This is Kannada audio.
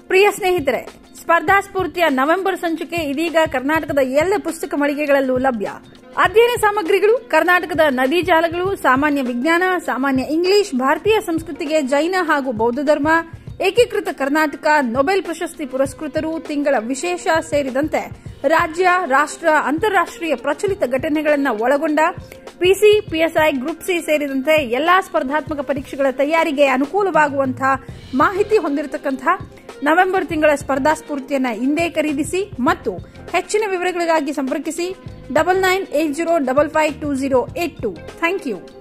ಪ್ರಿಯ ಸ್ನೇಹಿತರೆ ಸ್ಪರ್ಧಾ ಸ್ಫೂರ್ತಿಯ ನವೆಂಬರ್ ಸಂಚಿಕೆ ಇದೀಗ ಕರ್ನಾಟಕದ ಎಲ್ಲ ಪುಸ್ತಕ ಮಳಿಗೆಗಳಲ್ಲೂ ಲಭ್ಯ ಅಧ್ಯಯನ ಸಾಮಗ್ರಿಗಳು ಕರ್ನಾಟಕದ ನದಿ ಜಾಲಗಳು ಸಾಮಾನ್ಯ ವಿಜ್ಞಾನ ಸಾಮಾನ್ಯ ಇಂಗ್ಲಿಷ್ ಭಾರತೀಯ ಸಂಸ್ಕೃತಿಗೆ ಜೈನ ಹಾಗೂ ಬೌದ್ಧ ಧರ್ಮ ಏಕೀಕೃತ ಕರ್ನಾಟಕ ನೊಬೆಲ್ ಪ್ರಶಸ್ತಿ ಪುರಸ್ಕೃತರು ತಿಂಗಳ ವಿಶೇಷ ಸೇರಿದಂತೆ ರಾಜ್ಯ ರಾಷ್ಟ್ರ ಅಂತಾರಾಷ್ಟ್ರೀಯ ಪ್ರಚಲಿತ ಘಟನೆಗಳನ್ನು ಒಳಗೊಂಡ ಪಿಸಿ ಪಿಎಸ್ಐ ಗ್ರೂಪ್ ಸಿ ಸೇರಿದಂತೆ ಎಲ್ಲಾ ಸ್ಪರ್ಧಾತ್ಮಕ ಪರೀಕ್ಷೆಗಳ ತಯಾರಿಗೆ ಅನುಕೂಲವಾಗುವಂತಹ ಮಾಹಿತಿ ಹೊಂದಿರತಕ್ಕಂತಹ ನವೆಂಬರ್ ತಿಂಗಳ ಸ್ಪರ್ಧಾ ಸ್ಫೂರ್ತಿಯನ್ನ ಇಂದೇ ಖರೀದಿಸಿ ಮತ್ತು ಹೆಚ್ಚಿನ ವಿವರಗಳಿಗಾಗಿ ಸಂಪರ್ಕಿಸಿ double nine eight zero double five two zero eight two thank you